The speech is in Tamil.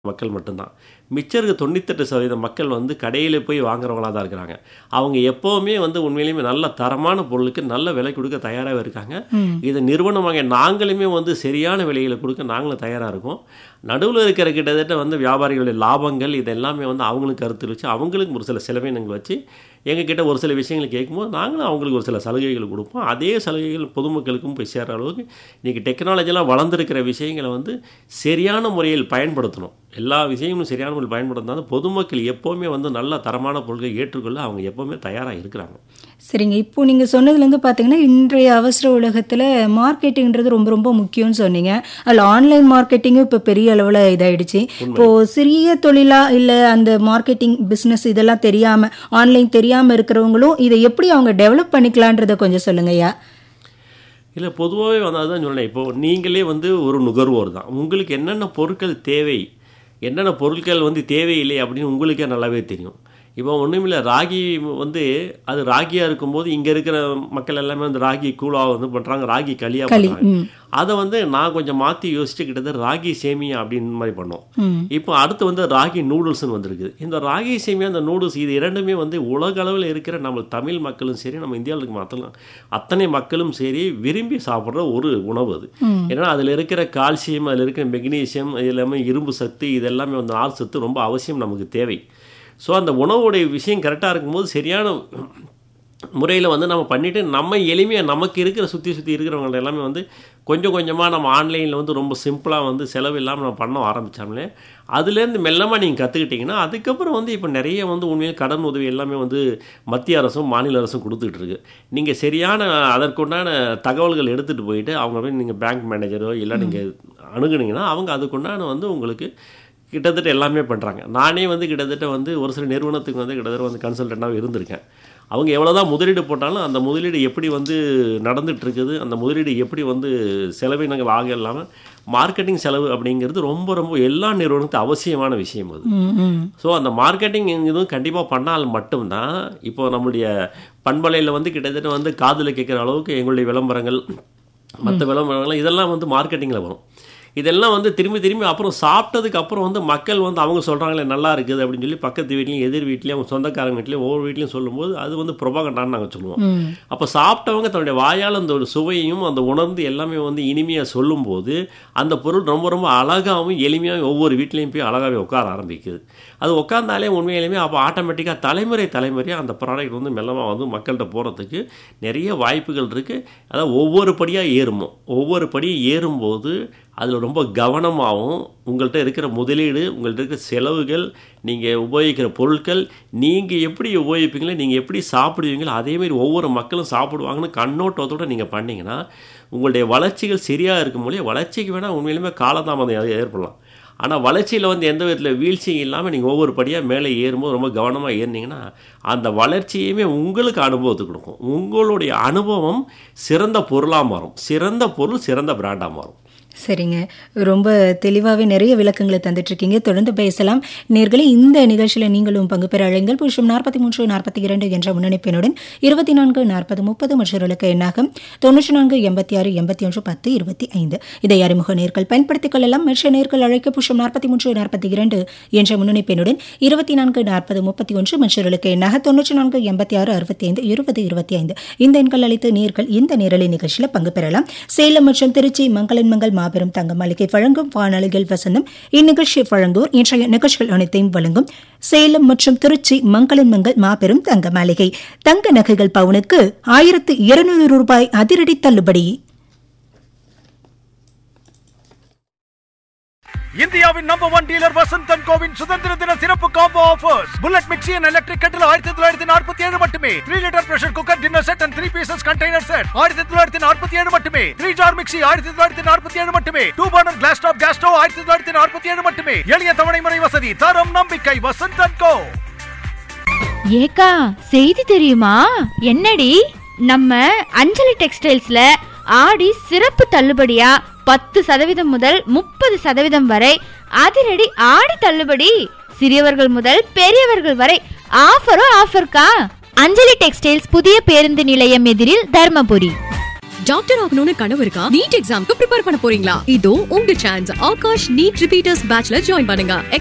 மக்கள் மட்டும்தான் மிச்சம் இருக்க தொண்ணூத்தெட்டு சதவீதம் மக்கள் வந்து கடையில் போய் வாங்குறவங்களாக தான் இருக்கிறாங்க அவங்க எப்போவுமே வந்து உண்மையிலுமே நல்ல தரமான பொருளுக்கு நல்ல விலை கொடுக்க தயாராக இருக்காங்க ம். இதை நிறுவனமாக நாங்களுமே வந்து சரியான விலைகளை கொடுக்க நாங்களும் தயாராக இருக்கோம் நடுவில் இருக்கிற கிட்டத்தட்ட வந்து வியாபாரிகளுடைய லாபங்கள் இது எல்லாமே வந்து அவங்களுக்கு கருத்தில் வச்சு அவங்களுக்கு ஒரு சில செலவினங்கள் வச்சு எங்ககிட்ட ஒரு சில விஷயங்களை கேட்கும்போது நாங்களும் அவங்களுக்கு ஒரு சில சலுகைகள் கொடுப்போம் அதே சலுகைகள் பொதுமக்களுக்கும் போய் சேர்ற அளவுக்கு இன்றைக்கி டெக்னாலஜிலாம் வளர்ந்துருக்கிற விஷயங்களை வந்து சரியான முறையில் பயன்படுத்தணும் எல்லா விஷயங்களும் சரியான முறையில் பயன்படுத்தினாலும் பொதுமக்கள் எப்போவுமே வந்து நல்ல தரமான பொருட்களை ஏற்றுக்கொள்ள அவங்க எப்போவுமே தயாராக இருக்கிறாங்க சரிங்க இப்போ நீங்கள் சொன்னதுலேருந்து பார்த்தீங்கன்னா இன்றைய அவசர உலகத்தில் மார்க்கெட்டிங்கிறது ரொம்ப ரொம்ப முக்கியம்னு சொன்னீங்க அதில் ஆன்லைன் மார்க்கெட்டிங்கும் இப்போ பெரிய அளவில் இதாயிடுச்சு இப்போ சிறிய தொழிலா இல்லை அந்த மார்க்கெட்டிங் பிஸ்னஸ் இதெல்லாம் தெரியாமல் ஆன்லைன் தெரியாமல் இருக்கிறவங்களும் இதை எப்படி அவங்க டெவலப் பண்ணிக்கலான்றதை கொஞ்சம் சொல்லுங்கய்யா இல்லை பொதுவாகவே வந்து அதுதான் சொன்னேன் இப்போது நீங்களே வந்து ஒரு நுகர்வோர் தான் உங்களுக்கு என்னென்ன பொருட்கள் தேவை என்னென்ன பொருட்கள் வந்து தேவையில்லை அப்படின்னு உங்களுக்கே நல்லாவே தெரியும் இப்போ ஒன்றுமில்ல ராகி வந்து அது ராகியாக இருக்கும்போது இங்கே இருக்கிற மக்கள் எல்லாமே வந்து ராகி கூழாக வந்து பண்ணுறாங்க ராகி களியாக களி பண்ணுறாங்க ம் அதை வந்து நான் கொஞ்சம் மாற்றி யோசிச்சு கிட்டத்தட்ட ராகி சேமியா அப்படின்னு மாதிரி பண்ணோம் ம் இப்போ அடுத்து வந்து ராகி நூடுல்ஸ்னு வந்திருக்குது இந்த ராகி சேமியா அந்த நூடுல்ஸ் இது இரண்டுமே வந்து உலக அளவில் இருக்கிற நம்ம தமிழ் மக்களும் சரி நம்ம இந்தியாவில் இருக்க மற்றலாம் அத்தனை மக்களும் சரி விரும்பி சாப்பிட்ற ஒரு உணவு அது ம். ஏன்னா அதில் இருக்கிற கால்சியம் அதில் இருக்கிற மெக்னீசியம் இது எல்லாமே இரும்பு சத்து இது எல்லாமே வந்து நார் சத்து ரொம்ப அவசியம் நமக்கு தேவை ஸோ அந்த உணவுடைய விஷயம் கரெக்டாக இருக்கும்போது சரியான முறையில் வந்து நம்ம பண்ணிவிட்டு நம்ம எளிமையாக நமக்கு இருக்கிற சுற்றி சுற்றி இருக்கிறவங்க எல்லாமே வந்து கொஞ்சம் கொஞ்சமாக நம்ம ஆன்லைனில் வந்து ரொம்ப சிம்பிளாக வந்து செலவு இல்லாமல் நம்ம பண்ண ஆரம்பித்தாங்களே அதுலேருந்து மெல்லமாக நீங்கள் கற்றுக்கிட்டிங்கன்னா அதுக்கப்புறம் வந்து இப்போ நிறைய வந்து உண்மையில் கடன் உதவி எல்லாமே வந்து மத்திய அரசும் மாநில அரசும் கொடுத்துட்டு இருக்கு நீங்கள் சரியான அதற்குண்டான தகவல்கள் எடுத்துகிட்டு போயிட்டு அவங்க போய் நீங்கள் பேங்க் மேனேஜரோ இல்லை நீங்கள் அணுகுனீங்கன்னா அவங்க அதுக்குண்டான வந்து உங்களுக்கு கிட்டத்தட்ட எல்லாமே பண்ணுறாங்க நானே வந்து கிட்டத்தட்ட வந்து ஒரு சில நிறுவனத்துக்கு வந்து கிட்டத்தட்ட வந்து கன்சல்டண்ட்டாக இருந்திருக்கேன் அவங்க எவ்வளோதான் முதலீடு போட்டாலும் அந்த முதலீடு எப்படி வந்து நடந்துட்டு இருக்குது அந்த முதலீடு எப்படி வந்து செலவினங்கள் ஆக இல்லாமல் மார்க்கெட்டிங் செலவு அப்படிங்கிறது ரொம்ப ரொம்ப எல்லா நிறுவனத்துக்கும் அவசியமான விஷயம் அது ம் ம் ஸோ அந்த மார்க்கெட்டிங் இதுவும் கண்டிப்பாக பண்ணால் மட்டும்தான் இப்போ நம்மளுடைய பண்பலையில் வந்து கிட்டத்தட்ட வந்து காதில் கேட்குற அளவுக்கு எங்களுடைய விளம்பரங்கள் மற்ற விளம்பரங்கள் இதெல்லாம் வந்து மார்க்கெட்டிங்கில் வரும் இதெல்லாம் வந்து திரும்பி திரும்பி அப்புறம் சாப்பிட்டதுக்கு அப்புறம் வந்து மக்கள் வந்து அவங்க சொல்கிறாங்களே நல்லா இருக்குது அப்படின்னு சொல்லி பக்கத்து வீட்லேயும் எதிர் வீட்லேயும் அவங்க சொந்தக்காரங்க வீட்லேயும் ஒவ்வொரு வீட்லேயும் சொல்லும்போது அது வந்து ப்ரொபகண்டான்னு நாங்கள் சொல்லுவோம் ம் அப்போ சாப்பிட்டவங்க தன்னுடைய வாயால் அந்த ஒரு சுவையும் அந்த உணர்ந்து எல்லாமே வந்து இனிமையாக சொல்லும்போது அந்த பொருள் ரொம்ப ரொம்ப அழகாகவும் எளிமையாகவும் ஒவ்வொரு வீட்லேயும் போய் அழகாகவே உட்கார ஆரம்பிக்குது அது உட்காந்தாலே உண்மையிலுமே அப்போ ஆட்டோமேட்டிக்காக தலைமுறை தலைமுறையாக அந்த ப்ராடக்ட் வந்து மெல்லமாக வந்து மக்கள்கிட்ட போகிறதுக்கு நிறைய வாய்ப்புகள் இருக்குது அதாவது ஒவ்வொரு படியாக ஏறுமோ ஒவ்வொரு படியும் ஏறும்போது அதில் ரொம்ப கவனமாகவும் உங்கள்கிட்ட இருக்கிற முதலீடு உங்கள்கிட்ட இருக்கிற செலவுகள் நீங்கள் உபயோகிக்கிற பொருட்கள் நீங்கள் எப்படி உபயோகிப்பீங்களோ நீங்கள் எப்படி சாப்பிடுவீங்களோ அதேமாதிரி ஒவ்வொரு மக்களும் சாப்பிடுவாங்கன்னு கண்ணோட்டத்தோடு நீங்கள் பண்ணீங்கன்னா உங்களுடைய வளர்ச்சிகள் சரியாக இருக்கும் போதே வளர்ச்சிக்கு வேணால் உண்மையிலுமே காலதாமதம் ஏ- ஏற்படலாம் ஆனால் வளர்ச்சியில் வந்து எந்த விதத்தில் வீழ்ச்சியும் இல்லாமல் நீங்கள் ஒவ்வொரு படியாக மேலே ஏறும்போது ரொம்ப கவனமாக ஏறினீங்கன்னா அந்த வளர்ச்சியுமே உங்களுக்கு அனுபவத்தை கொடுக்கும் உங்களுடைய அனுபவம் சிறந்த பொருளாக மாறும் சிறந்த பொருள் சிறந்த பிராண்டாக மாறும் சரிங்க ரொம்ப தெளிவாகவே நிறைய விளக்கங்களை தந்துட்டு இருக்கீங்க தொடர்ந்து பேசலாம் நேர்களே இந்த நிகழ்ச்சியில் நீங்களும் பங்கு பெற அழைங்கள் புருஷம் நாற்பத்தி மூன்று நாற்பத்தி இரண்டு என்ற முன்னணிப்பினுடன் இருபத்தி நான்கு நாற்பது முப்பது மற்றொருளுக்கு எண்ணாகும் தொண்ணூற்றி நான்கு எண்பத்தி ஆறு எண்பத்தி ஒன்று பத்து இருபத்தி ஐந்து இதை அறிமுக நேர்கள் பயன்படுத்திக் கொள்ளலாம் மற்ற நேர்கள் அழைக்க புருஷம் நாற்பத்தி மூன்று நாற்பத்தி இரண்டு என்ற முன்னணிப்பினுடன் இருபத்தி நான்கு நாற்பது முப்பத்தி ஒன்று மற்றொருளுக்கு எண்ணாக தொண்ணூற்றி நான்கு எண்பத்தி ஆறு அறுபத்தி ஐந்து இருபது இருபத்தி ஐந்து இந்த எண்கள் அளித்து நேர்கள் இந்த நேரலை நிகழ்ச்சியில் பங்கு பெறலாம் சேலம் மற்றும் திருச்சி மங்களன் மங்கள் மாபெரும் தங்க மாளிகை வழங்கும் வானொலிகள் வசந்தம் இந்நிகழ்ச்சியை வழங்குவோர் இன்றைய நிகழ்ச்சிகள் அனைத்தையும் வழங்கும் சேலம் மற்றும் திருச்சி மங்களன் மங்கள் மாபெரும் தங்க மாளிகை தங்க நகைகள் பவுனுக்கு ஆயிரத்து இருநூறு ரூபாய் அதிரடி தள்ளுபடி இந்தியாவின் நம்பர் ஒன் டீலர் வசந்தன் கோவின் சுதந்திர தின சிறப்பு combo offers bullet mixie and electric kettle ஆயிரத்தி தொள்ளாயிரத்தி நாற்பத்தி ஏழு மட்டுமே three litre pressure cooker dinner set and three pieces container set ஆயிரத்தி தொள்ளாயிரத்தி நாற்பத்தி ஏழு மட்டுமே த்ரீ ஜார் மிக்சி ஆயிரத்தி தொள்ளாயிரத்தி நாற்பத்தி ஏழு மட்டுமே two burner glass top gas stove ஆயிரத்தி தொள்ளாயிரத்தி நாற்பத்தி ஏழு மட்டுமே எளிய தவணை முறை வசதி தரம் நம்பிக்கை வசந்தன் கோ ஏக்கா செய்தி தெரியுமா என்னடி நம்ம அஞ்சலி டெக்ஸ்டைல்ஸ்ல ஆடி சிறப்பு தள்ளுபடியா பத்து சதவீதம் முதல் முப்பது சதவீதம் வரை அதிரடி ஆடி தள்ளுபடி சிறியவர்கள் முதல் பெரியவர்கள் வரை ஆஃபரும் ஆஃபர்க்கா அஞ்சலி டெக்ஸ்டைல்ஸ் புதிய பேருந்து நிலையம் எதிரில் தர்மபுரி டாக்டர் ஆகணும்னு கனவு இருக்கா நீட் எக்ஸாம்க்கு ப்ரிப்பேர் பண்ண போறீங்களா இதோ உங்க சான்ஸ் ஆகாஷ் நீட் ரிப்பீட்டர்ஸ் பேட்ச்ல ஜாயின் பண்ணுங்க